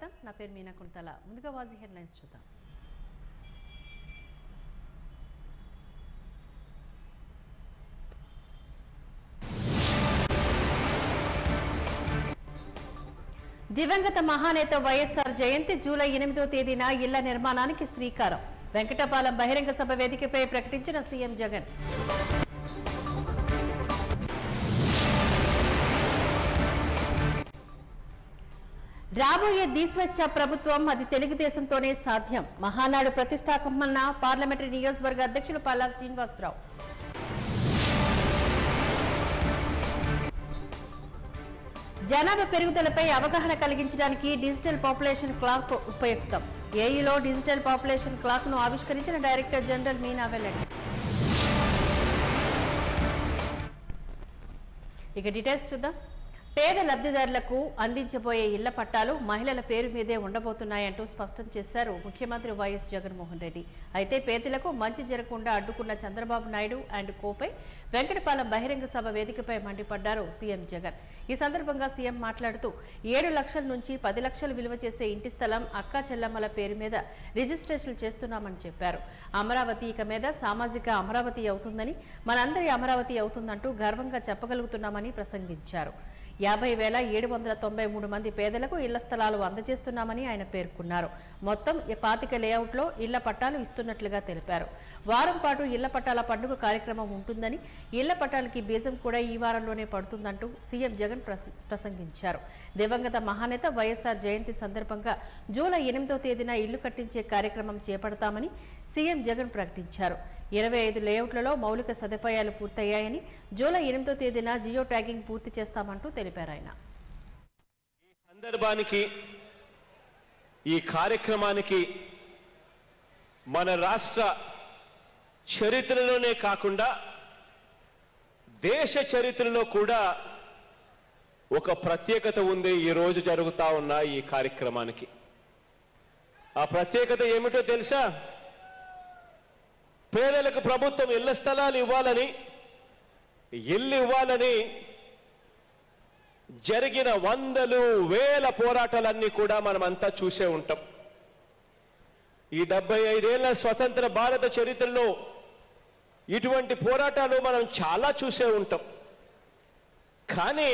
స్వాగతం నా పేరు మీనా కుంతల ముందుగా వాజీ హెడ్లైన్స్ చూద్దాం దివంగత మహానేత వైఎస్ఆర్ జయంతి జూలై ఎనిమిదో తేదీన ఇళ్ల నిర్మాణానికి శ్రీకారం వెంకటపాలెం బహిరంగ సభ వేదికపై ప్రకటించిన సీఎం జగన్ రాబోయే దీస్వచ్ఛ ప్రభుత్వం అది తెలుగుదేశంతోనే సాధ్యం మహానాడు ప్రతిష్టాకమన్న పార్లమెంటరీ నియోజకవర్గ అధ్యక్షులు పల్లా శ్రీనివాసరావు జనాభా పెరుగుదలపై అవగాహన కలిగించడానికి డిజిటల్ పాపులేషన్ క్లాక్ ఉపయుక్తం ఏఈలో డిజిటల్ పాపులేషన్ క్లాక్ ను ఆవిష్కరించిన డైరెక్టర్ జనరల్ మీనా వెల్లడి ఇక డీటెయిల్స్ చూద్దాం పేద లబ్ధిదారులకు అందించబోయే ఇళ్ల పట్టాలు మహిళల పేరు మీదే ఉండబోతున్నాయంటూ స్పష్టం చేశారు ముఖ్యమంత్రి వైఎస్ జగన్మోహన్ రెడ్డి అయితే పేదలకు మంచి జరగకుండా అడ్డుకున్న చంద్రబాబు నాయుడు అండ్ కోపై వెంకటపాలెం బహిరంగ సభ వేదికపై మండిపడ్డారు సీఎం జగన్ ఈ సందర్భంగా సీఎం మాట్లాడుతూ ఏడు లక్షల నుంచి పది లక్షలు విలువ చేసే ఇంటి స్థలం అక్కా చెల్లమ్మల పేరు మీద రిజిస్ట్రేషన్ చేస్తున్నామని చెప్పారు అమరావతి ఇక మీద సామాజిక అమరావతి అవుతుందని మనందరి అమరావతి అవుతుందంటూ గర్వంగా చెప్పగలుగుతున్నామని ప్రసంగించారు యాభై వేల ఏడు వందల తొంభై మూడు మంది పేదలకు ఇళ్ల స్థలాలు అందజేస్తున్నామని ఆయన పేర్కొన్నారు మొత్తం ఈ పాతిక లేఅవుట్లో ఇళ్ల పట్టాలు ఇస్తున్నట్లుగా తెలిపారు వారం పాటు ఇళ్ల పట్టాల పండుగ కార్యక్రమం ఉంటుందని ఇళ్ల పట్టాలకి బీజం కూడా ఈ వారంలోనే పడుతుందంటూ సీఎం జగన్ ప్రస- ప్రసంగించారు దివంగత మహానేత వైఎస్ఆర్ జయంతి సందర్భంగా జూలై ఎనిమిదో తేదీన ఇల్లు కట్టించే కార్యక్రమం చేపడతామని సీఎం జగన్ ప్రకటించారు ఇరవై ఐదు లేఅవుట్లలో మౌలిక సదుపాయాలు పూర్తయ్యాయని జూలై ఎనిమిదో తేదీన జియో ట్యాగింగ్ పూర్తి చేస్తామంటూ తెలిపారు ఆయన సందర్భానికి ఈ కార్యక్రమానికి మన రాష్ట్ర చరిత్రలోనే కాకుండా దేశ చరిత్రలో కూడా ఒక ప్రత్యేకత ఉంది ఈ రోజు జరుగుతా ఉన్న ఈ కార్యక్రమానికి ఆ ప్రత్యేకత ఏమిటో తెలుసా పేదలకు ప్రభుత్వం ఇళ్ల స్థలాలు ఇవ్వాలని ఇల్లు ఇవ్వాలని జరిగిన వందలు వేల పోరాటాలన్నీ కూడా మనమంతా చూసే ఉంటాం ఈ డెబ్బై ఐదేళ్ల స్వతంత్ర భారత చరిత్రలో ఇటువంటి పోరాటాలు మనం చాలా చూసే ఉంటాం కానీ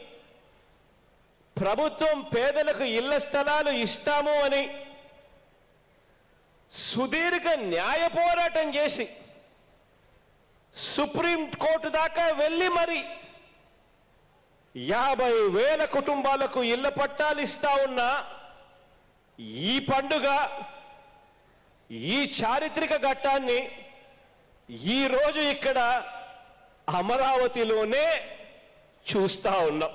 ప్రభుత్వం పేదలకు ఇళ్ల స్థలాలు ఇస్తాము అని సుదీర్ఘ న్యాయ పోరాటం చేసి సుప్రీం కోర్టు దాకా వెళ్ళి మరి యాభై వేల కుటుంబాలకు ఇళ్ల పట్టాలు ఇస్తా ఉన్న ఈ పండుగ ఈ చారిత్రక ఘట్టాన్ని ఈ రోజు ఇక్కడ అమరావతిలోనే చూస్తా ఉన్నాం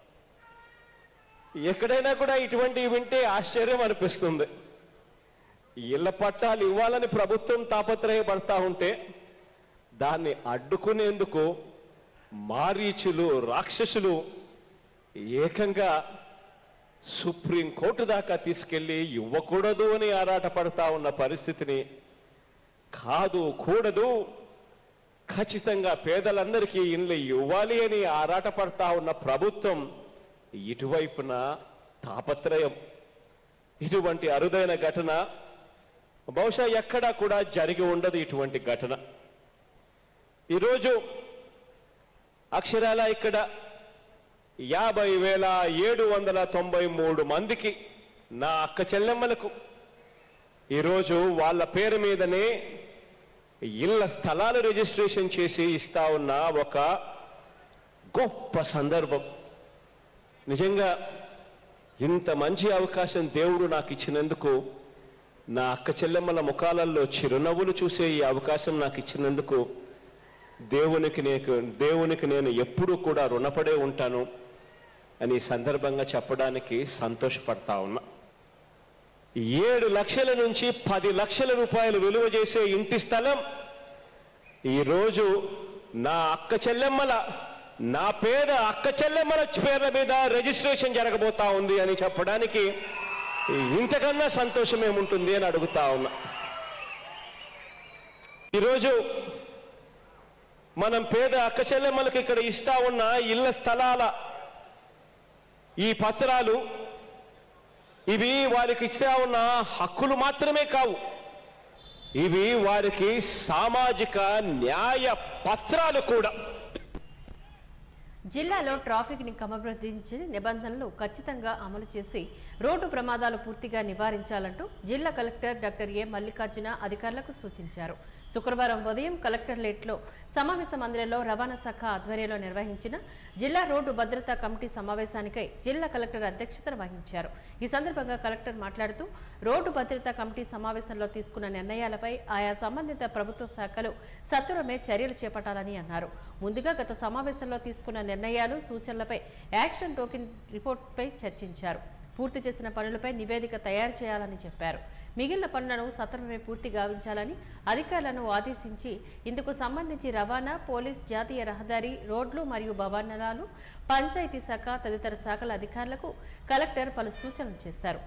ఎక్కడైనా కూడా ఇటువంటివి వింటే ఆశ్చర్యం అనిపిస్తుంది ఇళ్ల పట్టాలు ఇవ్వాలని ప్రభుత్వం తాపత్రయపడతా ఉంటే దాన్ని అడ్డుకునేందుకు మారీచులు రాక్షసులు ఏకంగా సుప్రీంకోర్టు దాకా తీసుకెళ్లి ఇవ్వకూడదు అని ఆరాటపడతా ఉన్న పరిస్థితిని కాదు కూడదు ఖచ్చితంగా పేదలందరికీ ఇండ్లు ఇవ్వాలి అని ఆరాటపడతా ఉన్న ప్రభుత్వం ఇటువైపున తాపత్రయం ఇటువంటి అరుదైన ఘటన బహుశా ఎక్కడా కూడా జరిగి ఉండదు ఇటువంటి ఘటన ఈరోజు అక్షరాల ఇక్కడ యాభై వేల ఏడు వందల తొంభై మూడు మందికి నా అక్క చెల్లెమ్మలకు ఈరోజు వాళ్ళ పేరు మీదనే ఇళ్ల స్థలాలు రిజిస్ట్రేషన్ చేసి ఇస్తా ఉన్న ఒక గొప్ప సందర్భం నిజంగా ఇంత మంచి అవకాశం దేవుడు నాకు ఇచ్చినందుకు నా అక్క చెల్లెమ్మల ముఖాలలో చిరునవ్వులు చూసే ఈ అవకాశం నాకు ఇచ్చినందుకు దేవునికి నేను దేవునికి నేను ఎప్పుడూ కూడా రుణపడే ఉంటాను అని ఈ సందర్భంగా చెప్పడానికి సంతోషపడతా ఉన్నా ఏడు లక్షల నుంచి పది లక్షల రూపాయలు విలువ చేసే ఇంటి స్థలం ఈరోజు నా అక్క చెల్లెమ్మల నా పేద అక్క చెల్లెమ్మల పేర్ల మీద రిజిస్ట్రేషన్ జరగబోతా ఉంది అని చెప్పడానికి ఇంతకన్నా సంతోషం ఏముంటుంది అని అడుగుతా ఉన్నా ఈరోజు మనం పేద అక్క చెల్లెమ్మలకు ఇక్కడ ఇస్తా ఉన్న ఇళ్ల స్థలాల ఈ పత్రాలు ఇవి వారికి ఇచ్చా ఉన్న హక్కులు మాత్రమే కావు ఇవి వారికి సామాజిక న్యాయ పత్రాలు కూడా జిల్లాలో ట్రాఫిక్ ని క్రమబద్ధీకరించిన నిబంధనలు ఖచ్చితంగా అమలు చేసి రోడ్డు ప్రమాదాలు పూర్తిగా నివారించాలంటూ జిల్లా కలెక్టర్ డాక్టర్ ఏ మల్లికార్జున అధికారులకు సూచించారు శుక్రవారం ఉదయం కలెక్టరేట్లో సమావేశ మందిరంలో రవాణా శాఖ ఆధ్వర్యంలో నిర్వహించిన జిల్లా రోడ్డు భద్రతా కమిటీ సమావేశానికై జిల్లా కలెక్టర్ అధ్యక్షతన వహించారు ఈ సందర్భంగా కలెక్టర్ మాట్లాడుతూ రోడ్డు భద్రతా కమిటీ సమావేశంలో తీసుకున్న నిర్ణయాలపై ఆయా సంబంధిత ప్రభుత్వ శాఖలు సత్వరమే చర్యలు చేపట్టాలని అన్నారు ముందుగా గత సమావేశంలో తీసుకున్న నిర్ణయాలు సూచనలపై యాక్షన్ టోకెన్ రిపోర్ట్పై చర్చించారు పూర్తి చేసిన పనులపై నివేదిక తయారు చేయాలని చెప్పారు మిగిలిన పనులను సత్వరమే పూర్తి గావించాలని అధికారులను ఆదేశించి ఇందుకు సంబంధించి రవాణా పోలీస్ జాతీయ రహదారి రోడ్లు మరియు భవనాలు పంచాయతీ శాఖ తదితర శాఖల అధికారులకు కలెక్టర్ పలు సూచనలు చేశారు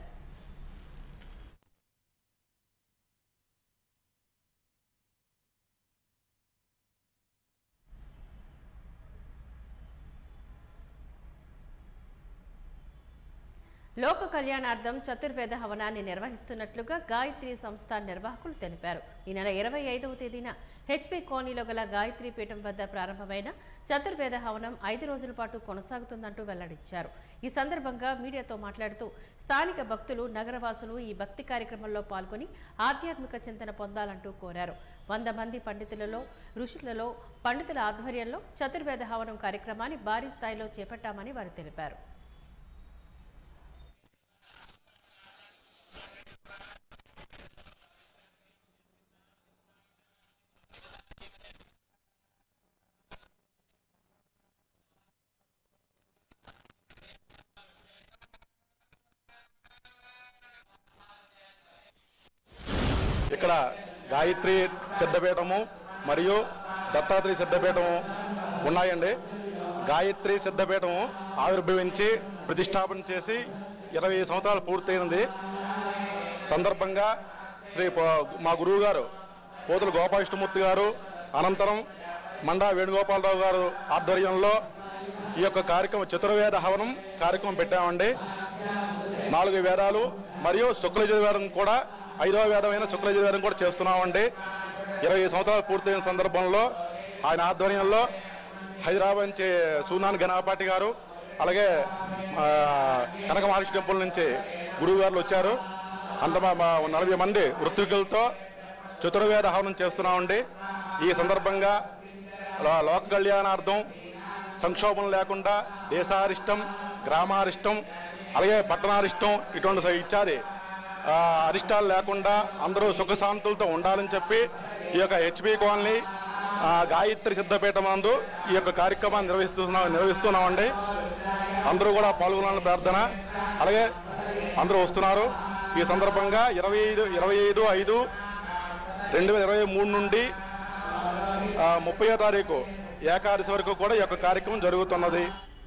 లోక కళ్యాణార్థం చతుర్వేద హవనాన్ని నిర్వహిస్తున్నట్లుగా గాయత్రి సంస్థ నిర్వాహకులు తెలిపారు ఈ నెల ఇరవై ఐదవ తేదీన హెచ్పి కోనీలో గల గాయత్రి పీఠం వద్ద ప్రారంభమైన చతుర్వేద హవనం ఐదు రోజుల పాటు కొనసాగుతుందంటూ వెల్లడించారు ఈ సందర్భంగా మీడియాతో మాట్లాడుతూ స్థానిక భక్తులు నగరవాసులు ఈ భక్తి కార్యక్రమంలో పాల్గొని ఆధ్యాత్మిక చింతన పొందాలంటూ కోరారు వంద మంది పండితులలో ఋషులలో పండితుల ఆధ్వర్యంలో చతుర్వేద హవనం కార్యక్రమాన్ని భారీ స్థాయిలో చేపట్టామని వారు తెలిపారు ఇక్కడ గాయత్రి సిద్ధపీఠము మరియు దత్తాత్రేయ సిద్ధపీఠము ఉన్నాయండి గాయత్రి సిద్ధపీఠము ఆవిర్భవించి ప్రతిష్టాపన చేసి ఇరవై సంవత్సరాలు పూర్తయింది సందర్భంగా శ్రీ పో- మా గురువు గారు పోతుల గోపాలకృష్ణమూర్తి గారు అనంతరం మండా వేణుగోపాలరావు గారు ఆధ్వర్యంలో ఈ యొక్క కార్యక్రమం చతుర్వేద హవనం కార్యక్రమం పెట్టామండి నాలుగు వేదాలు మరియు శుక్లయజుర్వేదం కూడా ఐదవ వేదమైన శుక్లయజుర్వేదం కూడా చేస్తున్నామండి ఇరవై సంవత్సరాలు పూర్తయిన సందర్భంలో ఆయన ఆధ్వర్యంలో హైదరాబాద్ నుంచి సూనాన్ గణపాటి గారు అలాగే ఆ, కనక మహర్షి టెంపుల్ నుంచి గురువు గారు వచ్చారు అంత మా- మా నలభై మంది వృత్తికులతో చతుర్వేద హవనం చేస్తున్నామండి ఈ సందర్భంగా లో- లోక కళ్యాణార్థం సంక్షోభం లేకుండా దేశారిష్టం గ్రామారిష్టం అలాగే పట్టణారిష్టం ఇటువంటి ఇత్యాది ఆ, అరిష్టాలు లేకుండా అందరూ సుఖశాంతులతో ఉండాలని చెప్పి ఈ యొక్క హెచ్పి కాలనీ ఆ, గాయత్రి సిద్ధపీఠం నందు ఈ యొక్క కార్యక్రమాన్ని నిర్వహిస్తున్నాం నిర్వహిస్తున్నామండి అందరూ కూడా పాల్గొనాలని ప్రార్థన అలాగే అందరూ వస్తున్నారు ఈ సందర్భంగా ఇరవై ఐదు ఇరవై ఐదు ఐదు రెండు వేల ఇరవై మూడు నుండి ముప్పయో తారీఖు ఏకాదశి వరకు కూడా ఈ యొక్క కార్యక్రమం జరుగుతున్నది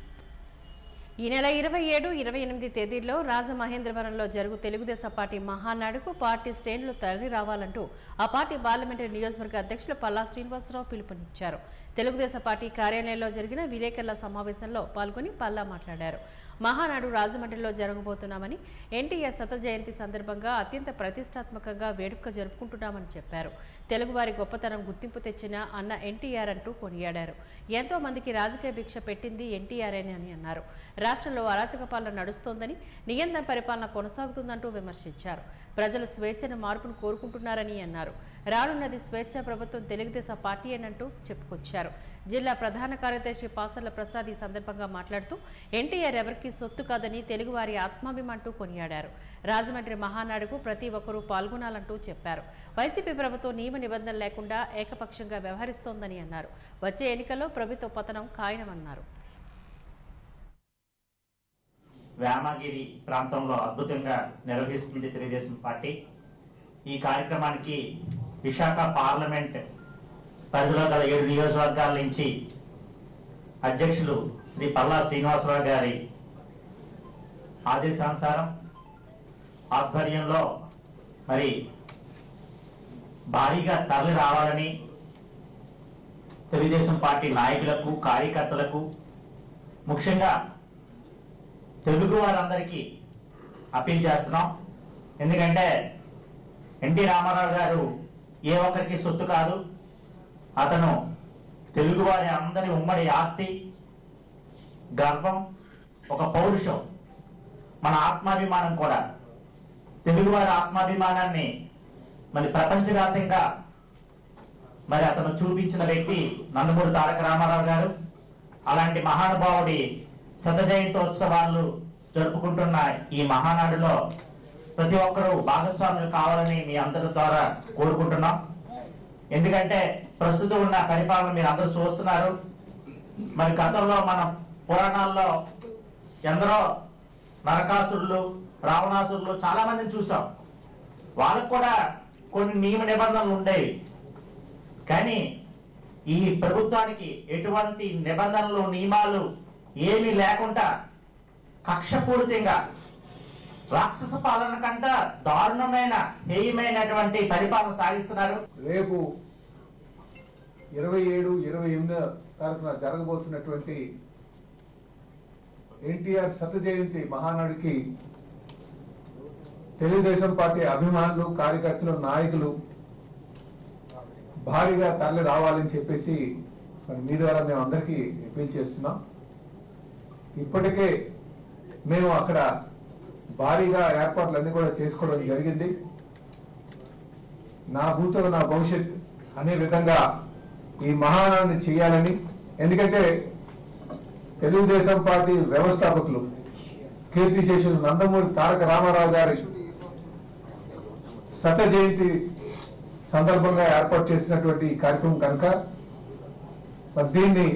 ఈ నెల ఇరవై ఏడు ఇరవై ఎనిమిది తేదీల్లో రాజమహేంద్రవరంలో జరుగు తెలుగుదేశం పార్టీ మహానాడుకు పార్టీ శ్రేణులు తరలి రావాలంటూ ఆ పార్టీ పార్లమెంటరీ నియోజకవర్గ అధ్యక్షులు పల్లా శ్రీనివాసరావు పిలుపునిచ్చారు తెలుగుదేశం పార్టీ కార్యాలయంలో జరిగిన విలేకరుల సమావేశంలో పాల్గొని పల్లా మాట్లాడారు మహానాడు రాజమండ్రిలో జరగబోతున్నామని ఎన్టీఆర్ శత జయంతి సందర్భంగా అత్యంత ప్రతిష్టాత్మకంగా వేడుక జరుపుకుంటున్నామని చెప్పారు తెలుగువారి గొప్పతనం గుర్తింపు తెచ్చిన అన్న ఎన్టీఆర్ అంటూ కొనియాడారు ఎంతో మందికి రాజకీయ భిక్ష పెట్టింది ఎన్టీఆర్ అని అన్నారు రాష్ట్రంలో అరాచక పాలన నడుస్తోందని నియంత్రణ పరిపాలన కొనసాగుతుందంటూ విమర్శించారు ప్రజలు స్వేచ్ఛను మార్పును కోరుకుంటున్నారని అన్నారు రానున్నది స్వేచ్ఛ ప్రభుత్వం తెలుగుదేశం పార్టీ అనంటూ చెప్పుకొచ్చారు జిల్లా ప్రధాన కార్యదర్శి పాసర్ల ప్రసాద్ ఈ సందర్భంగా మాట్లాడుతూ ఎన్టీఆర్ ఎవరికీ సొత్తు కాదని తెలుగువారి ఆత్మాభిమంటూ కొనియాడారు రాజమండ్రి మహానాడుకు ప్రతి ఒక్కరూ పాల్గొనాలంటూ చెప్పారు వైసీపీ ప్రభుత్వం నియమ నిబంధనలు లేకుండా ఏకపక్షంగా వ్యవహరిస్తోందని అన్నారు వచ్చే ఎన్నికల్లో ప్రభుత్వ పతనం ఖాయమన్నారు వేమగిరి ప్రాంతంలో అద్భుతంగా నిర్వహిస్తుంది తెలుగుదేశం పార్టీ ఈ కార్యక్రమానికి విశాఖ పార్లమెంట్ పరిధిలో గల ఏడు నియోజకవర్గాల నుంచి అధ్యక్షులు శ్రీ పల్లా శ్రీనివాసరావు గారి ఆదేశానుసారం ఆధ్వర్యంలో మరి భారీగా తరలి రావాలని తెలుగుదేశం పార్టీ నాయకులకు కార్యకర్తలకు ముఖ్యంగా తెలుగు వారందరికీ అప్పీల్ చేస్తున్నాం ఎందుకంటే ఎన్టీ రామారావు గారు ఏ ఒక్కరికి సొత్తు కాదు అతను తెలుగువారి అందరి ఉమ్మడి ఆస్తి గర్వం ఒక పౌరుషం మన ఆత్మాభిమానం కూడా తెలుగువారి ఆత్మాభిమానాన్ని మరి ప్రపంచవ్యాప్తంగా మరి అతను చూపించిన వ్యక్తి నందమూరి తారక రామారావు గారు అలాంటి మహానుభావుడి శత జయంతోత్సవాలు జరుపుకుంటున్న ఈ మహానాడులో ప్రతి ఒక్కరూ భాగస్వాములు కావాలని మీ అందరి ద్వారా కోరుకుంటున్నాం ఎందుకంటే ప్రస్తుతం ఉన్న పరిపాలన మీరు అందరూ చూస్తున్నారు మరి గతంలో మన పురాణాల్లో ఎందరో నరకాసురులు రావణాసురులు చాలా మందిని చూసాం వాళ్ళకు కూడా కొన్ని నియమ నిబంధనలు ఉండేవి కానీ ఈ ప్రభుత్వానికి ఎటువంటి నిబంధనలు నియమాలు ఏమీ లేకుండా కక్షపూరితంగా రాక్షస పాలన కంట దారుణమైన హేయమైనటువంటి పరిపాలన సాగిస్తున్నారు రేపు ఇరవై ఏడు ఇరవై ఎనిమిదో తారీఖున జరగబోతున్నటువంటి ఎన్టీఆర్ శత జయంతి మహానాడికి తెలుగుదేశం పార్టీ అభిమానులు కార్యకర్తలు నాయకులు భారీగా తరలి రావాలని చెప్పేసి మరి మీ ద్వారా మేము అందరికీ అప్పీల్ చేస్తున్నాం ఇప్పటికే మేము అక్కడ భారీగా ఏర్పాట్లన్నీ కూడా చేసుకోవడం జరిగింది నా భూతో నా భవిష్యత్ అనే విధంగా ఈ మహానాన్ని చేయాలని ఎందుకంటే తెలుగుదేశం పార్టీ వ్యవస్థాపకులు కీర్తిశేషులు నందమూరి తారక రామారావు గారి శత జయంతి సందర్భంగా ఏర్పాటు చేసినటువంటి ఈ కార్యక్రమం కనుక మరి దీన్ని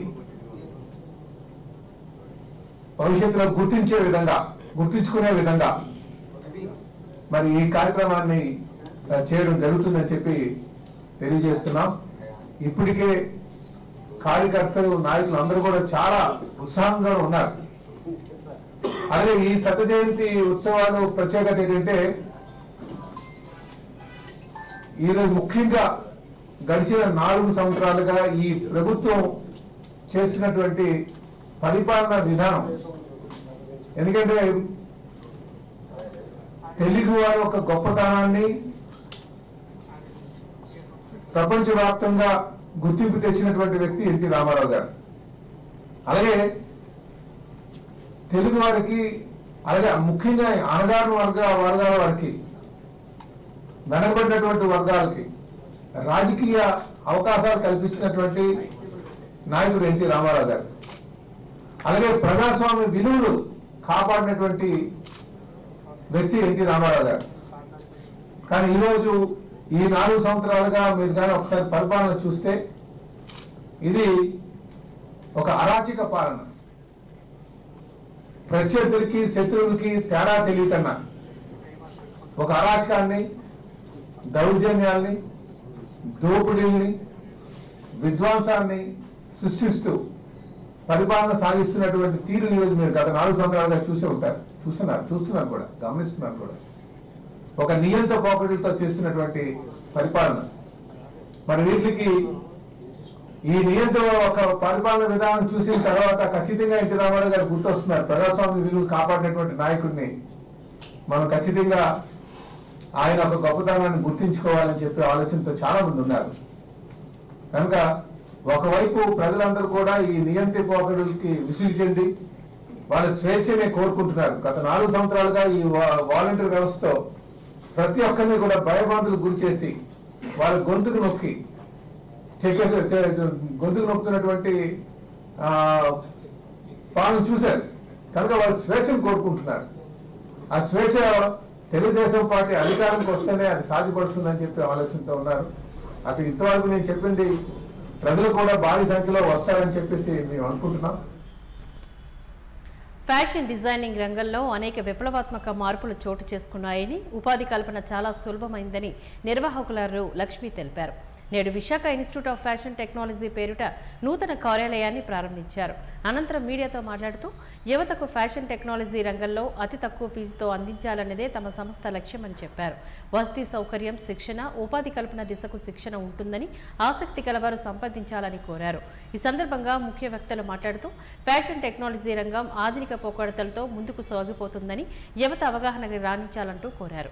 భవిష్యత్తులో గుర్తించే విధంగా గుర్తించుకునే విధంగా మరి ఈ కార్యక్రమాన్ని ఆ, చేయడం జరుగుతుందని చెప్పి తెలియజేస్తున్నాం ఇప్పటికే కార్యకర్తలు నాయకులు అందరూ కూడా చాలా ఉత్సాహంగా ఉన్నారు అలాగే ఈ శత జయంతి ఉత్సవాలు ప్రత్యేకత ఏంటంటే ఈరోజు ముఖ్యంగా గడిచిన నాలుగు సంవత్సరాలుగా ఈ ప్రభుత్వం చేస్తున్నటువంటి పరిపాలన విధానం ఎందుకంటే తెలుగు వారి ఒక గొప్పతనాన్ని ప్రపంచవ్యాప్తంగా గుర్తింపు తెచ్చినటువంటి వ్యక్తి ఎన్టీ రామారావు గారు అలాగే తెలుగు వారికి అలాగే ముఖ్యంగా అణగారు వర్గ వర్గాల వారికి వెనకబడినటువంటి వర్గాలకి రాజకీయ అవకాశాలు కల్పించినటువంటి నాయకుడు ఎన్టీ రామారావు గారు అలాగే ప్రజాస్వామ్య విలువలు కాపాడినటువంటి వ్యక్తి ఎన్టీ రామారావు గారు కానీ ఈరోజు ఈ నాలుగు సంవత్సరాలుగా మీరు కానీ ఒకసారి పరిపాలన చూస్తే ఇది ఒక అరాచక పాలన ప్రత్యర్థులకి శత్రువులకి తేడా తెలియకన్నా ఒక అరాచకాన్ని దౌర్జన్యాల్ని దోపిడీల్ని విధ్వంసాన్ని సృష్టిస్తూ పరిపాలన సాగిస్తున్నటువంటి తీరు ఈరోజు మీరు గత నాలుగు సంవత్సరాలుగా చూసే ఉంటారు చూస్తున్నారు చూస్తున్నారు కూడా గమనిస్తున్నారు కూడా ఒక నియంత పోకడితో చేస్తున్నటువంటి పరిపాలన మరి వీటికి ఈ నియంత ఒక పరిపాలన విధానం చూసిన తర్వాత ఖచ్చితంగా ఎన్టీ రామారావు గారు గుర్తొస్తున్నారు ప్రజాస్వామ్య విలువలు కాపాడినటువంటి నాయకుడిని మనం ఖచ్చితంగా ఆయన ఒక గొప్పతనాన్ని గుర్తించుకోవాలని చెప్పే ఆలోచనతో చాలా మంది ఉన్నారు కనుక ఒకవైపు ప్రజలందరూ కూడా ఈ నియంత్రి పోకడులకి విసుగు చెంది వాళ్ళ స్వేచ్ఛనే కోరుకుంటున్నారు గత నాలుగు సంవత్సరాలుగా ఈ వా- వాలంటీర్ వ్యవస్థతో ప్రతి ఒక్కరిని కూడా భయభ్రాంతులు గురి చేసి వాళ్ళ గొంతుకు నొక్కి చెక్కే చె- గొంతుకు నొక్కుతున్నటువంటి ఆ, పాలన చూశారు కనుక వాళ్ళు స్వేచ్ఛను కోరుకుంటున్నారు ఆ స్వేచ్ఛ తెలుగుదేశం పార్టీ అధికారంకి వస్తేనే అది సాధ్యపడుతుందని చెప్పి ఆలోచనతో ఉన్నారు అటు ఇంతవరకు నేను చెప్పింది ప్రజలు కూడా భారీ సంఖ్యలో వస్తారని చెప్పేసి మేము అనుకుంటున్నాం ఫ్యాషన్ డిజైనింగ్ రంగంలో అనేక విప్లవాత్మక మార్పులు చోటు చేసుకున్నాయని ఉపాధి కల్పన చాలా సులభమైందని నిర్వాహకులారు లక్ష్మి తెలిపారు నేడు Visakha institute of fashion technology పేరిట నూతన కార్యాలయాన్ని ప్రారంభించారు అనంతరం మీడియాతో మాట్లాడుతూ యువతకు ఫ్యాషన్ టెక్నాలజీ రంగంలో అతి తక్కువ ఫీజుతో అందించాలన్నదే తమ సంస్థ లక్ష్యమని చెప్పారు వసతి సౌకర్యం శిక్షణ ఉపాధి కల్పన దిశకు శిక్షణ ఉంటుందని ఆసక్తి కలవారు సంప్రదించాలని కోరారు ఈ సందర్భంగా ముఖ్య వక్తలు మాట్లాడుతూ ఫ్యాషన్ టెక్నాలజీ రంగం ఆధునిక పోకడతలతో ముందుకు సాగిపోతుందని యువత అవగాహన రాణించాలంటూ కోరారు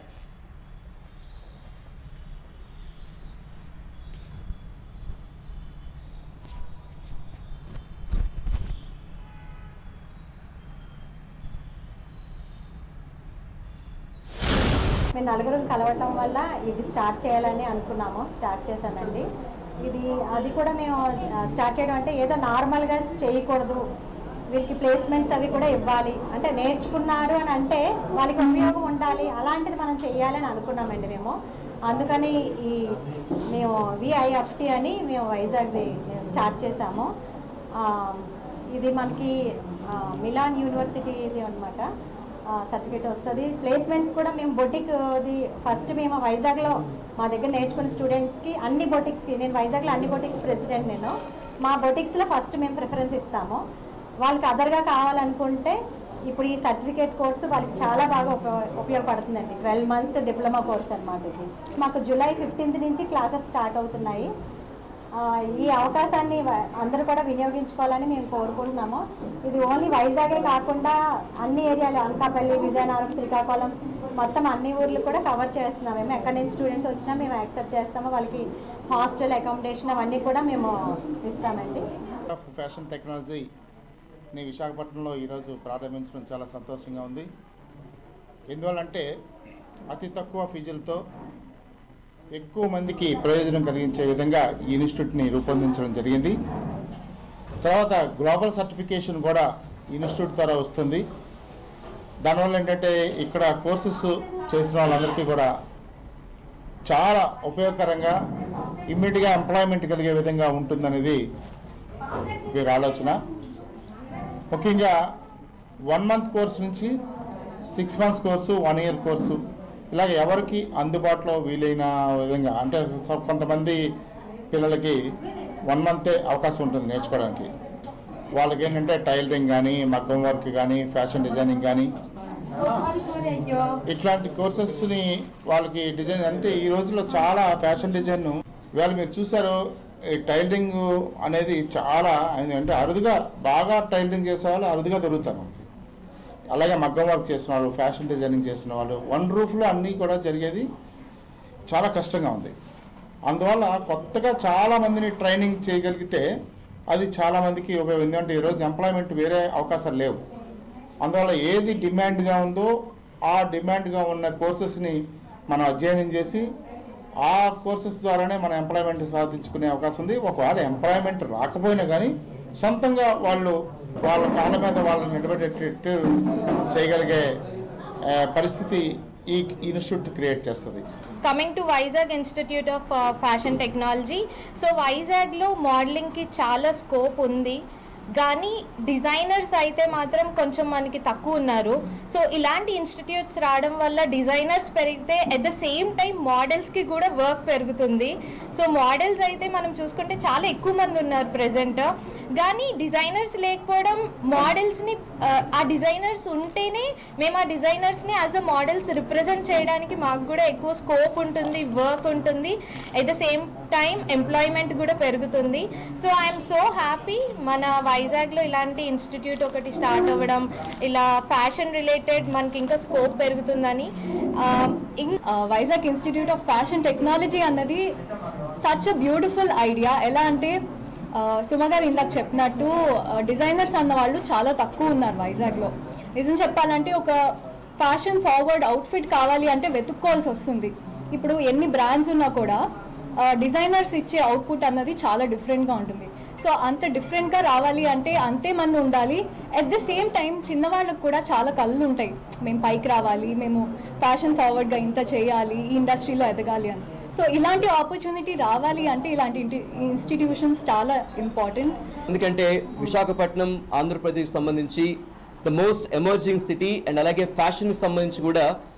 మేము నలుగురు కలవటం వల్ల ఇది స్టార్ట్ చేయాలని అనుకున్నాము స్టార్ట్ చేశానండి ఇది అది కూడా మేము ఆ, స్టార్ట్ చేయడం అంటే ఏదో నార్మల్గా చేయకూడదు వీళ్ళకి ప్లేస్మెంట్స్ అవి కూడా ఇవ్వాలి అంటే నేర్చుకున్నారు అని అంటే వాళ్ళకి ఉపయోగం ఉండాలి అలాంటిది మనం చేయాలని అనుకున్నామండి మేము అందుకని ఈ మేము విఐఎఫ్టి అని మేము వైజాగ్ది మేము స్టార్ట్ చేశాము ఆ, ఇది మనకి ఆ, మిలాన్ యూనివర్సిటీది అనమాట సర్టిఫికేట్ వస్తుంది ప్లేస్మెంట్స్ కూడా మేము బొటిక్ది ఫస్ట్ మేము వైజాగ్లో మా దగ్గర నేర్చుకున్న స్టూడెంట్స్కి అన్ని బొటిక్స్కి నేను వైజాగ్లో అన్ని బొటిక్స్ ప్రెసిడెంట్ నేను మా బొటిక్స్లో ఫస్ట్ మేము ప్రిఫరెన్స్ ఇస్తాము వాళ్ళకి అదర్గా కావాలనుకుంటే ఇప్పుడు ఈ సర్టిఫికేట్ కోర్సు వాళ్ళకి చాలా బాగా ఉప- ఉపయోగపడుతుందండి ట్వెల్వ్ మంత్స్ డిప్లొమా కోర్స్ అనమాట ఇది మాకు జూలై ఫిఫ్టీన్త్ నుంచి క్లాసెస్ స్టార్ట్ అవుతున్నాయి ఆ, ఈ అవకాశాన్ని వ- అందరూ కూడా వినియోగించుకోవాలని మేము కోరుకుంటున్నాము ఇది ఓన్లీ వైజాగే కాకుండా అన్ని ఏరియాలు అనకాపల్లి విజయనగరం శ్రీకాకుళం మొత్తం అన్ని ఊర్లు కూడా కవర్ చేస్తున్నాం మేము ఎక్కడి నుంచి స్టూడెంట్స్ వచ్చినా మేము యాక్సెప్ట్ చేస్తాము వాళ్ళకి హాస్టల్ అకామిడేషన్ అవన్నీ కూడా మేము ఇస్తామండి ఆఫ్ ఫ్యాషన్ టెక్నాలజీని విశాఖపట్నంలో ఈరోజు ప్రారంభించడం చాలా సంతోషంగా ఉంది ఎందువల్లంటే అతి తక్కువ ఫీజులతో ఎక్కువ మందికి ప్రయోజనం కలిగించే విధంగా ఈ ఇన్స్టిట్యూట్ని రూపొందించడం జరిగింది తర్వాత గ్లోబల్ సర్టిఫికేషన్ కూడా ఇన్స్టిట్యూట్ ద్వారా వస్తుంది దానివల్ల ఏంటంటే ఇక్కడ కోర్సెస్ చేసిన వాళ్ళందరికీ కూడా చాలా ఉపయోగకరంగా ఇమ్మీడియట్గా ఎంప్లాయ్మెంట్ కలిగే విధంగా ఉంటుందనేది వీరి ఆలోచన ముఖ్యంగా వన్ మంత్ కోర్స్ నుంచి six months course one year course ఇలాగ ఎవరికి అందుబాటులో వీలైన విధంగా అంటే స- కొంతమంది పిల్లలకి వన్ మంతే అవకాశం ఉంటుంది నేర్చుకోవడానికి వాళ్ళకి ఏంటంటే టైలరింగ్ కానీ మగ్గం వర్క్ కానీ ఫ్యాషన్ డిజైనింగ్ కానీ ఇట్లాంటి కోర్సెస్ని వాళ్ళకి డిజైన్ అంటే ఈ రోజుల్లో చాలా ఫ్యాషన్ డిజైన్ ఇవాళ మీరు చూసారు ఈ టైలరింగ్ అనేది చాలా అంటే అరుదుగా బాగా టైలరింగ్ చేసే వాళ్ళు అరుదుగా దొరుకుతారు మనకి అలాగే మగ్గం వర్క్ చేసిన వాళ్ళు ఫ్యాషన్ డిజైనింగ్ చేసిన వాళ్ళు వన్ రూఫ్లో అన్నీ కూడా జరిగేది చాలా కష్టంగా ఉంది అందువల్ల కొత్తగా చాలా మందిని ట్రైనింగ్ చేయగలిగితే అది చాలా మందికి ఉపయోగం ఎందుకంటే ఈరోజు ఎంప్లాయ్మెంట్ వేరే అవకాశాలు లేవు అందువల్ల ఏది డిమాండ్గా ఉందో ఆ డిమాండ్గా ఉన్న కోర్సెస్ని మనం అధ్యయనం చేసి ఆ కోర్సెస్ ద్వారానే మనం ఎంప్లాయ్మెంట్ సాధించుకునే అవకాశం ఉంది ఒకవేళ ఎంప్లాయ్మెంట్ రాకపోయినా కానీ సొంతంగా వాళ్ళు వాళ్ళ కాళ్ళ మీద వాళ్ళని నిలబెట్టేటట్టు చేయగలిగే ఆ, పరిస్థితి ఈ ఇన్స్టిట్యూట్ క్రియేట్ చేస్తుంది coming to Vizag institute of fashion technology so వైజాగ్లో మోడలింగ్కి చాలా స్కోప్ ఉంది కానీ డిజైనర్స్ అయితే మాత్రం కొంచెం మనకి తక్కువ ఉన్నారు సో ఇలాంటి ఇన్స్టిట్యూట్స్ రావడం వల్ల డిజైనర్స్ పెరిగితే ఎట్ ద సేమ్ టైం మోడల్స్కి కూడా వర్క్ పెరుగుతుంది సో మోడల్స్ అయితే మనం చూసుకుంటే చాలా ఎక్కువ మంది ఉన్నారు ప్రజెంట్ కానీ డిజైనర్స్ లేకపోవడం మోడల్స్ని ఆ డిజైనర్స్ ఉంటేనే మేము ఆ డిజైనర్స్ని యాజ్ అ మోడల్స్ రిప్రజెంట్ చేయడానికి మాకు కూడా ఎక్కువ స్కోప్ ఉంటుంది వర్క్ ఉంటుంది at the same time employment కూడా పెరుగుతుంది సో ఐఎమ్ సో హ్యాపీ మన వైజాగ్లో ఇలాంటి ఇన్స్టిట్యూట్ ఒకటి స్టార్ట్ అవ్వడం ఇలా ఫ్యాషన్ రిలేటెడ్ మనకి ఇంకా స్కోప్ పెరుగుతుందని ఆ, ఇం- Vizag institute of fashion technology అన్నది సచ్ అ బ్యూటిఫుల్ ఐడియా ఎలా అంటే ఆ, సుమ గారు ఇందాక చెప్పినట్టు డిజైనర్స్ అన్న వాళ్ళు చాలా తక్కువ ఉన్నారు వైజాగ్లో నిజం చెప్పాలంటే ఒక ఫ్యాషన్ ఫార్వర్డ్ అవుట్ఫిట్ కావాలి అంటే వెతుక్కోవాల్సి వస్తుంది ఇప్పుడు ఎన్ని బ్రాండ్స్ ఉన్నా కూడా డిజైనర్స్ ఇచ్చే అవుట్పుట్ అన్నది చాలా డిఫరెంట్గా ఉంటుంది సో అంత డిఫరెంట్గా రావాలి అంటే అంతే మంది ఉండాలి అట్ ద సేమ్ టైం చిన్నవాళ్ళకు కూడా చాలా కళ్ళు ఉంటాయి మేము పైకి రావాలి మేము ఫ్యాషన్ ఫార్వర్డ్గా ఇంత చేయాలి ఈ ఇండస్ట్రీలో ఎదగాలి అని సో ఇలాంటి ఆపర్చునిటీ రావాలి అంటే ఇలాంటి ఇన్స్టిట్యూషన్స్ చాలా ఇంపార్టెంట్ ఎందుకంటే విశాఖపట్నం ఆంధ్రప్రదేశ్ సంబంధించి the most emerging city and అలాగే ఫ్యాషన్కి సంబంధించి కూడా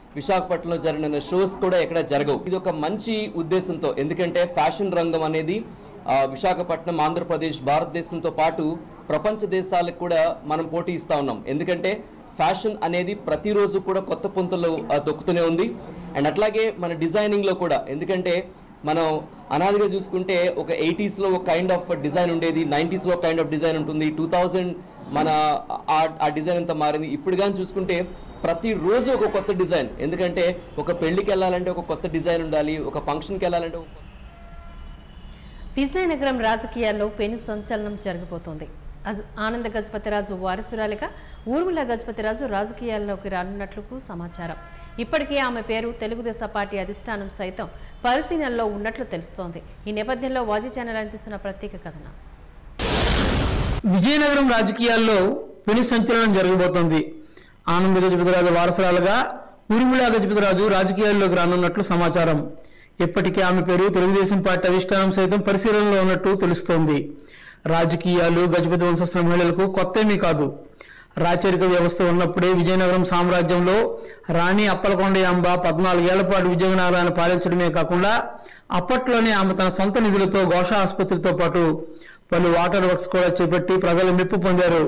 విశాఖపట్నంలో జరిగిన షోస్ కూడా ఎక్కడ జరగవు ఇది ఒక మంచి ఉద్దేశంతో ఎందుకంటే ఫ్యాషన్ రంగం అనేది ఆ, విశాఖపట్నం ఆంధ్రప్రదేశ్ భారతదేశంతో పాటు ప్రపంచ దేశాలకు కూడా మనం పోటీ ఇస్తా ఉన్నాం ఎందుకంటే ఫ్యాషన్ అనేది ప్రతిరోజు కూడా కొత్త పుంతలు ఆ, తొక్కుతూనే ఉంది అండ్ అట్లాగే మన డిజైనింగ్లో కూడా ఎందుకంటే మనం అనాదిగా చూసుకుంటే ఒక ఎయిటీస్లో ఒక కైండ్ ఆఫ్ డిజైన్ ఉండేది నైంటీస్లో ఒక కైండ్ ఆఫ్ డిజైన్ ఉంటుంది టూ థౌజండ్ మన ఆ- ఆ డిజైన్ అంతా మారింది ఇప్పుడు కానీ చూసుకుంటే ప్రతిరోజు ఒక కొత్త డిజైన్ ఎందుకంటే ఒక పెళ్లికి వెళ్ళాలంటే ఒక కొత్త డిజైన్ ఉండాలి ఒక ఫంక్షన్కి వెళ్ళాలంటే ఒక విజయనగరం రాజకీయాల్లో పెను సంచలనం జరగబోతోంది అజ్- ఆనంద గజపతిరాజు వారసురాలిగా ఊర్మిళ గజపతిరాజు రాజకీయాల్లోకి రానున్నట్లు సమాచారం ఇప్పటికే ఆమె పేరు తెలుగుదేశం పార్టీ అధిష్టానం సైతం పరిశీలనలో ఉన్నట్లు తెలుస్తోంది ఈ నేపథ్యంలో వాజీ ఛానల్ అందిస్తున్న ప్రత్యేక కథనం విజయనగరం రాజకీయాల్లో పెను సంచలనం జరగబోతోంది ఆనంద గజపతిరాజు వారసురాలుగా ఊర్మిళా గజపతిరాజు రాజకీయాల్లోకి రానున్నట్లు సమాచారం ఇప్పటికే ఆమె పేరు తెలుగుదేశం పార్టీ అధిష్టానం సైతం పరిశీలనలో ఉన్నట్టు తెలుస్తోంది రాజకీయాలు గజపతి వంశస్థ మహిళలకు కొత్తేమీ కాదు రాచరిక వ్యవస్థ ఉన్నప్పుడే విజయనగరం సామ్రాజ్యంలో రాణి అప్పలకొండయాంబ పద్నాలుగేళ్ల పాటు విజయనగరాన్ని పాలించడమే కాకుండా అప్పట్లోనే ఆమె తన సొంత నిధులతో ఘోష ఆసుపత్రితో పాటు పలు వాటర్ వర్క్స్ కూడా చేపట్టి ప్రజలు మెప్పు పొందారు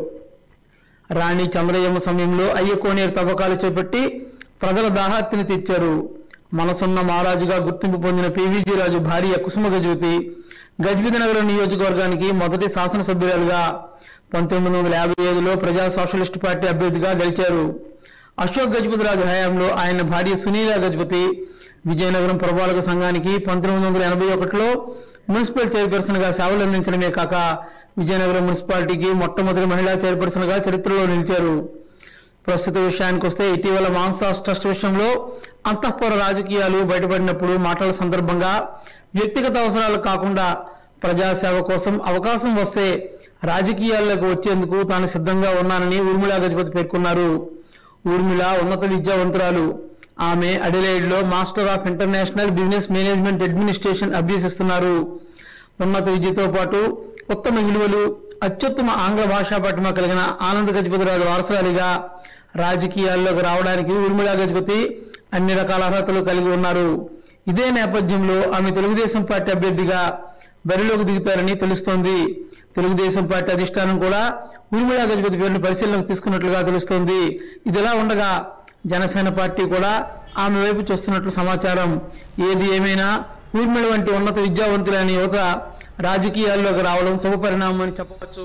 రాణి చంద్రయ్యమ్మ సమయంలో అయ్య కోనేరు తవ్వకాలు చేపట్టి ప్రజల దాహార్తిని తీర్చారు మనసున్న మహారాజుగా గుర్తింపు పొందిన పివిజి రాజు భార్య కుసుమ గజవతి గజపతి నగరం నియోజకవర్గానికి మొదటి శాసనసభ్యురాలుగా పంతొమ్మిది వందల యాభై ఐదులో ప్రజా సోషలిస్ట్ పార్టీ అభ్యర్థిగా గెలిచారు అశోక్ గజపతి రాజు హయాంలో ఆయన భార్య సునీల గజపతి విజయనగరం పురపాలక సంఘానికి పంతొమ్మిది వందల ఎనభై ఒకటిలో మున్సిపల్ చైర్పర్సన్ గా సేవలు అందించడమే కాక విజయనగరం మున్సిపాలిటీకి మొట్టమొదటి మహిళా చైర్పర్సన్ గా చరిత్రలో నిలిచారు ప్రస్తుత విషయానికి వస్తే ఇటీవల మాన్సాస్ ట్రస్ట్ విషయంలో అంతఃపుర రాజకీయాలు బయటపడినప్పుడు మాటల సందర్భంగా వ్యక్తిగత అవసరాలు కాకుండా ప్రజాసేవ కోసం అవకాశం వస్తే రాజకీయాల్లోకి వచ్చేందుకు తాను సిద్ధంగా ఉన్నానని ఊర్మిళా గజపతి పేర్కొన్నారు ఊర్మిళ ఉన్నత విద్యావంతురాలు ఆమె అడిలైడ్ లో master of international business management administration అభ్యసిస్తున్నారు ఉన్నత విద్యతో పాటు ఉత్తమ విలువలు అత్యుత్తమ ఆంగ్ల భాషా పటిమ కలిగిన ఆనంద గజపతిరాజు వారసురాలిగా రాజకీయాల్లోకి రావడానికి ఊర్మిళా గజపతి అన్ని రకాల అర్హతలు కలిగి ఉన్నారు ఇదే నేపథ్యంలో ఆమె తెలుగుదేశం పార్టీ అభ్యర్థిగా బరిలోకి దిగుతారని తెలుస్తోంది తెలుగుదేశం పార్టీ అధిష్టానం కూడా ఊర్మిళా గజపతి పేరును పరిశీలనకు తీసుకున్నట్లుగా తెలుస్తోంది ఇదిలా ఉండగా జనసేన పార్టీ కూడా ఆమె వైపు చూస్తున్నట్లు సమాచారం ఏది ఏమైనా ఊర్మిళ వంటి ఉన్నత విద్యావంతులైన యువత రాజకీయాల్లోకి రావడం శుభపరిణామం అని చెప్పవచ్చు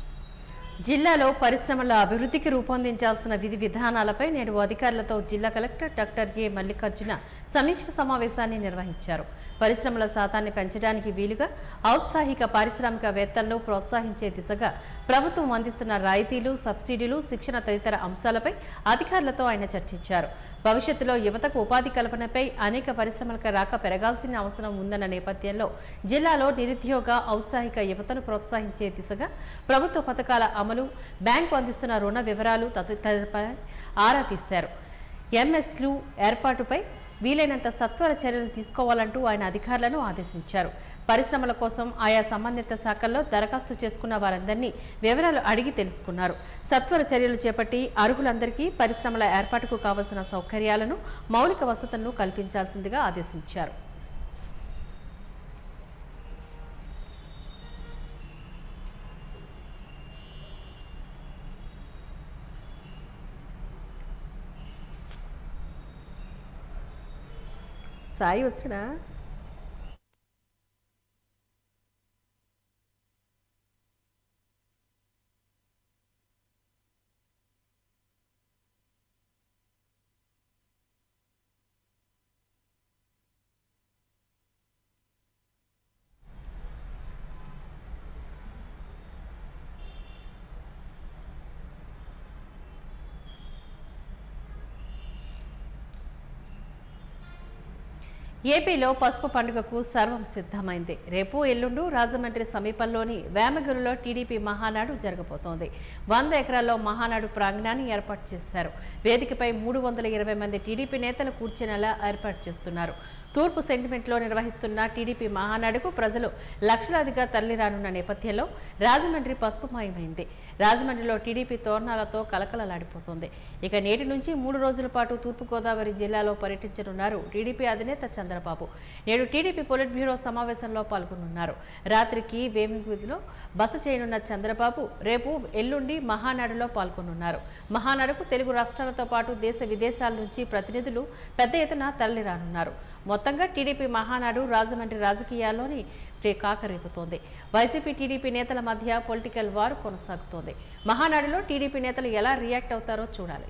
జిల్లాలో పరిశ్రమల అభివృద్ధికి రూపొందించాల్సిన విధి విధానాలపై నేడు అధికారులతో జిల్లా కలెక్టర్ డాక్టర్ ఏ మల్లికార్జున సమీక్ష సమావేశాన్ని నిర్వహించారు పరిశ్రమల శాతాన్ని పెంచడానికి వీలుగా ఔత్సాహిక పారిశ్రామికవేత్తలను ప్రోత్సహించే దిశగా ప్రభుత్వం అందిస్తున్న రాయితీలు సబ్సిడీలు శిక్షణ తదితర అంశాలపై అధికారులతో ఆయన చర్చించారు భవిష్యత్తులో యువతకు ఉపాధి కల్పనపై అనేక పరిశ్రమలకు రాక పెరగాల్సిన అవసరం ఉందన్న నేపథ్యంలో జిల్లాలో నిరుద్యోగ ఔత్సాహిక యువతను ప్రోత్సహించే దిశగా ప్రభుత్వ పథకాల అమలు బ్యాంకు అందిస్తున్న రుణ వివరాలు తదితరపై ఆరా తీశారు ఎంఎస్లు ఏర్పాటుపై వీలైనంత సత్వర చర్యలు తీసుకోవాలంటూ ఆయన అధికారులను ఆదేశించారు పరిశ్రమల కోసం ఆయా సంబంధిత శాఖల్లో దరఖాస్తు చేసుకున్న వారందరినీ వివరాలు అడిగి తెలుసుకున్నారు సత్వర చర్యలు చేపట్టి అర్హులందరికీ పరిశ్రమల ఏర్పాటుకు కావలసిన సౌకర్యాలను మౌలిక వసతులను కల్పించాల్సిందిగా ఆదేశించారు సాయి వచ్చినా ఏపీలో పసుపు పండుగకు సర్వం సిద్ధమైంది రేపు ఎల్లుండు రాజమండ్రి సమీపంలోని వేమగిరిలో టీడీపీ మహానాడు జరగబోతోంది వంద ఎకరాల్లో మహానాడు ప్రాంగణాన్ని ఏర్పాటు చేశారు వేదికపై మూడు వందల ఇరవై మంది టీడీపీ నేతలు కూర్చునేలా ఏర్పాటు చేస్తున్నారు తూర్పు సెంటిమెంట్లో నిర్వహిస్తున్న టీడీపీ మహానాడుకు ప్రజలు లక్షలాదిగా తరలిరానున్న నేపథ్యంలో రాజమండ్రి పసుపుమయమైంది రాజమండ్రిలో టీడీపీ తోరణాలతో కలకలలాడిపోతోంది ఇక నేటి నుంచి మూడు రోజుల పాటు తూర్పుగోదావరి జిల్లాలో పర్యటించనున్నారు టీడీపీ అధినేత చంద్రబాబు నేడు టీడీపీ పొలిట్ బ్యూరో సమావేశంలో పాల్గొనున్నారు రాత్రికి వేమిగుదిలో బస చేయనున్న చంద్రబాబు రేపు ఎల్లుండి మహానాడులో పాల్గొనున్నారు మహానాడుకు తెలుగు రాష్ట్రాలతో పాటు దేశ విదేశాల నుంచి ప్రతినిధులు పెద్ద ఎత్తున తరలిరానున్నారు మొత్తంగా టీడీపీ మహానాడు రాజమండ్రి రాజకీయాల్లోని రే కాకరేపుతోంది వైసీపీ టీడీపీ నేతల మధ్య పొలిటికల్ వార్ కొనసాగుతోంది మహానాడులో టీడీపీ నేతలు ఎలా రియాక్ట్ అవుతారో చూడాలి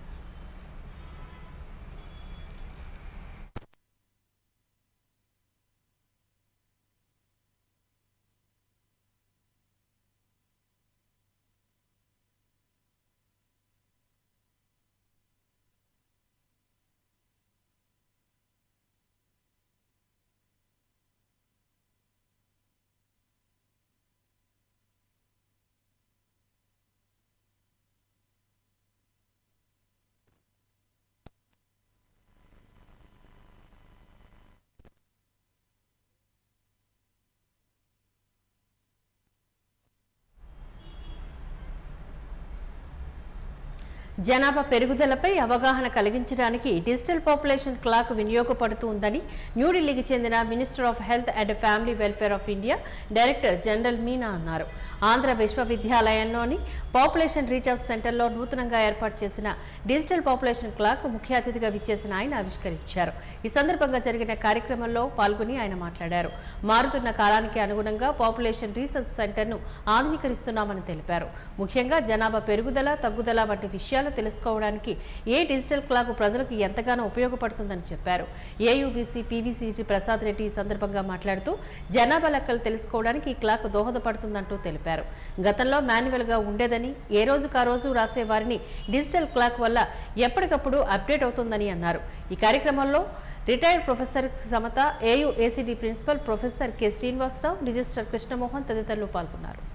జనాభా పెరుగుదలపై అవగాహన కలిగించడానికి డిజిటల్ పాపులేషన్ క్లాక్ వినియోగపడుతుందని న్యూఢిల్లీకి చెందిన minister of health and family welfare of India director general Meena అన్నారు ఆంధ్ర విశ్వవిద్యాలయంలోని పాపులేషన్ రీసెర్చ్ సెంటర్లో నూతనంగా ఏర్పాటు చేసిన డిజిటల్ పాపులేషన్ క్లాక్ ముఖ్య అతిథిగా విచ్చేసిన ఆయన ఆవిష్కరించారు ఈ సందర్భంగా జరిగిన కార్యక్రమంలో పాల్గొని ఆయన మాట్లాడారు మారుతున్న కాలానికి అనుగుణంగా పాపులేషన్ రీసెర్చ్ సెంటర్ను ఆధునీకరిస్తున్నామని తెలిపారు ముఖ్యంగా జనాభా పెరుగుదల తగ్గుదల వంటి విషయాలు తెలుసుకోవడానికి ఏ డిజిటల్ క్లాక్ ప్రజలకు ఎంతగానో ఉపయోగపడుతుందని చెప్పారు ఏయుబీసీ పీవీసీ ప్రసాద్ రెడ్డి ఈ సందర్భంగా మాట్లాడుతూ జనాభా లెక్కలు తెలుసుకోవడానికి ఈ క్లాక్ దోహదపడుతుందంటూ తెలిపారు గతంలో మాన్యువల్ గా ఉండేదని ఏ రోజుకు ఆ రోజు రాసే వారిని డిజిటల్ క్లాక్ వల్ల ఎప్పటికప్పుడు అప్డేట్ అవుతుందని అన్నారు ఈ కార్యక్రమంలో retired professor Samata AU ACD principal professor K Srinivasarao register Krishnamohan తదితరులు పాల్గొన్నారు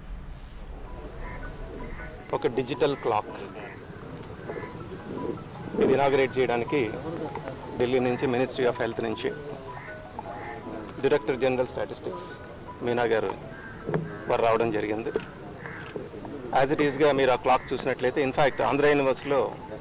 ఒక డిజిటల్ క్లాక్ ఇది ఇనాగరేట్ చేయడానికి ఢిల్లీ నుంచి మినిస్ట్రీ ఆఫ్ హెల్త్ నుంచి డైరెక్టర్ జనరల్ స్టాటిస్టిక్స్ మీనా గారు వారు రావడం జరిగింది యాజ్ ఇట్ ఈస్గా మీరు ఆ క్లాక్ చూసినట్లయితే ఇన్ఫ్యాక్ట్ ఆంధ్ర యూనివర్సిటీలో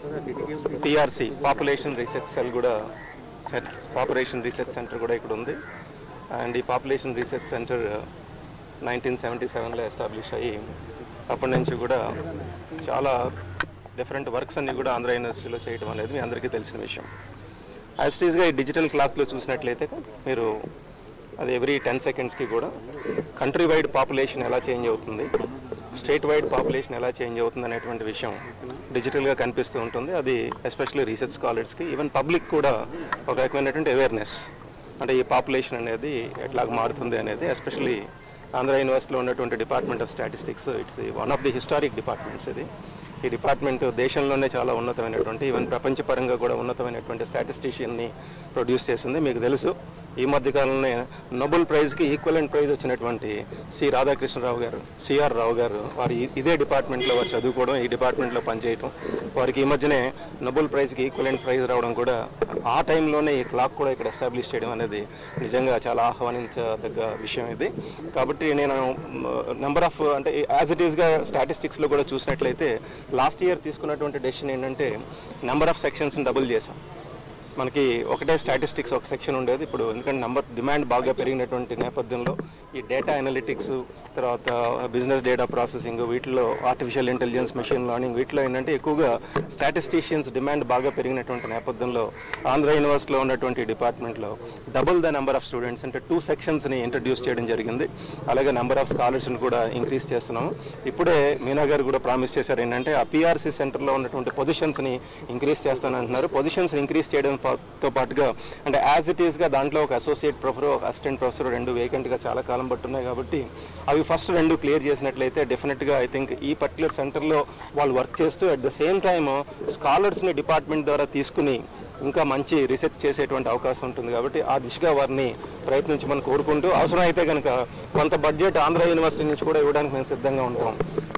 పిఆర్సి పాపులేషన్ రీసెర్చ్ సెల్ కూడా సెట్ పాపులేషన్ రీసెర్చ్ సెంటర్ కూడా ఇక్కడ ఉంది అండ్ ఈ population research centre nineteen seventy సెవెన్లో ఎస్టాబ్లిష్ అయ్యి అప్పటి నుంచి కూడా చాలా డిఫరెంట్ వర్క్స్ అన్ని కూడా ఆంధ్ర యూనివర్సిటీలో చేయడం అనేది మీ అందరికీ తెలిసిన విషయం యాజ్టీస్గా ఈ డిజిటల్ క్లాక్లో చూసినట్లయితే మీరు అది ఎవ్రీ టెన్ సెకండ్స్కి కూడా కంట్రీ వైడ్ పాపులేషన్ ఎలా చేంజ్ అవుతుంది స్టేట్ వైడ్ పాపులేషన్ ఎలా చేంజ్ అవుతుంది అనేటువంటి విషయం డిజిటల్గా కనిపిస్తూ ఉంటుంది అది ఎస్పెషల్లీ రీసెర్చ్ స్కాలర్స్కి ఈవెన్ పబ్లిక్ కూడా ఒక రకమైనటువంటి అవేర్నెస్ అంటే ఈ పాపులేషన్ అనేది ఎట్లా మారుతుంది అనేది ఎస్పెషల్లీ ఆంధ్ర యూనివర్సిటీలో ఉన్నటువంటి department of statistics it's one of the historic departments ఇది ఈ డిపార్ట్మెంట్ దేశంలోనే చాలా ఉన్నతమైనటువంటి ఈవెన్ ప్రపంచపరంగా కూడా ఉన్నతమైనటువంటి స్టాటిస్టిషియన్ని ప్రొడ్యూస్ చేసింది మీకు తెలుసు ఈ మధ్య కాలంలో నోబెల్ ప్రైజ్కి ఈక్వలెంట్ ప్రైజ్ వచ్చినటువంటి సి రాధాకృష్ణరావు గారు సిఆర్ రావు గారు వారు ఈ- ఇదే డిపార్ట్మెంట్లో వారు చదువుకోవడం ఈ డిపార్ట్మెంట్లో పనిచేయడం వారికి ఈ మధ్యనే నోబెల్ ప్రైజ్కి ఈక్వలెంట్ ప్రైజ్ రావడం కూడా ఆ టైంలోనే ఈ క్లాక్ కూడా ఇక్కడ ఎస్టాబ్లిష్ చేయడం అనేది నిజంగా చాలా ఆహ్వానించదగ్గ విషయం ఇది కాబట్టి నేను నెంబర్ ఆఫ్ అంటే యాజ్ ఇట్ ఈస్గా స్టాటిస్టిక్స్లో కూడా చూసినట్లయితే లాస్ట్ ఇయర్ తీసుకున్నటువంటి డెసిషన్ ఏంటంటే నెంబర్ ఆఫ్ సెక్షన్స్ని డబుల్ చేసాం మనకి ఒకటే స్టాటిస్టిక్స్ ఒక సెక్షన్ ఉండేది ఇప్పుడు ఎందుకంటే నంబర్ డిమాండ్ బాగా పెరిగినటువంటి నేపథ్యంలో ఈ డేటా అనలిటిక్స్ తర్వాత బిజినెస్ డేటా ప్రాసెసింగ్ వీటిలో ఆర్టిఫిషియల్ ఇంటెలిజెన్స్ మెషిన్ లర్నింగ్ వీటిలో ఏంటంటే ఎక్కువగా స్టాటిస్టీషియన్స్ డిమాండ్ బాగా పెరిగినటువంటి నేపథ్యంలో ఆంధ్ర యూనివర్సిటీలో ఉన్నటువంటి డిపార్ట్మెంట్లో double the number of students అంటే టూ సెక్షన్స్ని ఇంట్రడ్యూస్ చేయడం జరిగింది అలాగే నెంబర్ ఆఫ్ స్కాలర్స్ని కూడా ఇంక్రీజ్ చేస్తున్నాము ఇప్పుడే మీనా గారు కూడా ప్రామిస్ చేశారు ఏంటంటే ఆ పిఆర్సీ సెంటర్లో ఉన్నటువంటి పొజిషన్స్ని ఇంక్రీజ్ చేస్తానంటున్నారు పొజిషన్స్ ఇంక్రీజ్ చేయడం పా- తో పాటుగా అంటే యాజ్ ఇట్ ఈస్గా దాంట్లో ఒక అసోసియేట్ ప్రొఫెసర్ ఒక అసిస్టెంట్ ప్రొఫెసర్ రెండు వేకెంట్గా చాలా కాలం పట్టున్నాయి కాబట్టి అవి ఫస్ట్ రెండు క్లియర్ చేసినట్లయితే డెఫినెట్గా ఐ థింక్ ఈ పర్టికులర్ సెంటర్లో వాళ్ళు వర్క్ చేస్తూ అట్ ద సేమ్ టైమ్ స్కాలర్స్ని డిపార్ట్మెంట్ ద్వారా తీసుకుని ఇంకా మంచి రీసెర్చ్ చేసేటువంటి అవకాశం ఉంటుంది కాబట్టి ఆ దిశగా వారిని ప్రయత్నించమని కోరుకుంటూ అవసరం అయితే కనుక కొంత బడ్జెట్ ఆంధ్ర యూనివర్సిటీ నుంచి కూడా ఇవ్వడానికి మేము సిద్ధంగా ఉంటాం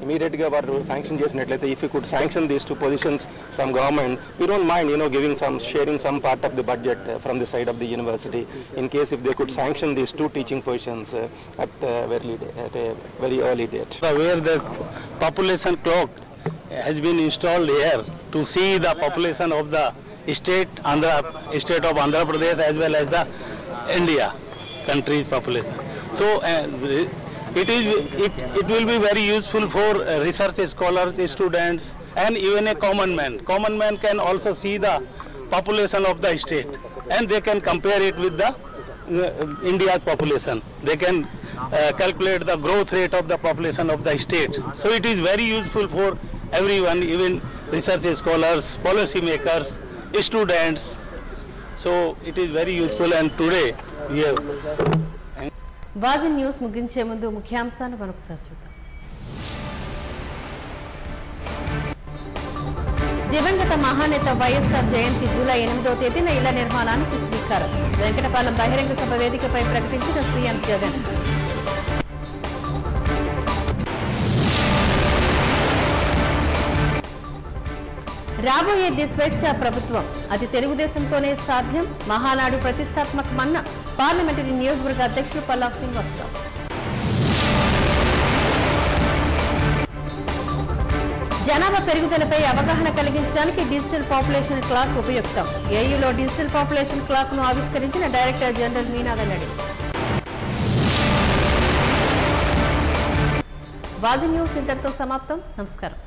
ఇమీడియట్గా వారు శాంక్షన్ చేసినట్లయితే if you could sanction these two positions from government we don't mind you know giving some sharing some part of the budget from the side of the university in case if they could sanction these two teaching positions at very at a very early date. Where the population clock has been installed here to see the population of the state, Andhra, state of Andhra Pradesh as well as the India country's population. So uh, it is it, it will be very useful for uh, research scholars, students, and even a common man. Common man can also see the population of the state, and they can compare it with the uh, India's population. They can uh, calculate the growth rate of the population of the state. So it is very useful for everyone, even research scholars, policy makers, students. So it is very useful and today we have వాజి news ముగించే ముందు ముఖ్యాంశాలు మరొకసారి చూద్దాం దివంగత మహానేత వైఎస్ఆర్ జయంతి July ఎనిమిదో తేదీన ఇళ్ల నిర్మాణానికి శ్రీకారం వెంకటపాలెం బహిరంగ సభ వేదికపై ప్రకటించిన సీఎం జగన్ రాబోయేది స్వేచ్ఛ ప్రభుత్వం అది తెలుగుదేశంతోనే సాధ్యం మహానాడు ప్రతిష్టాత్మకమన్న పార్లమెంటరీ నియోజకవర్గ అధ్యక్షులు పల్లా శ్రీనివాసరావు జనాభా పెరుగుదలపై అవగాహన కలిగించడానికి డిజిటల్ పాపులేషన్ క్లాక్ ఉపయుక్తం ఏయూలో డిజిటల్ పాపులేషన్ క్లాక్ ను ఆవిష్కరించిన డైరెక్టర్ జనరల్ మీనా వెల్లడి వాజి న్యూస్ ఇంతటితో సమాప్తం నమస్కారం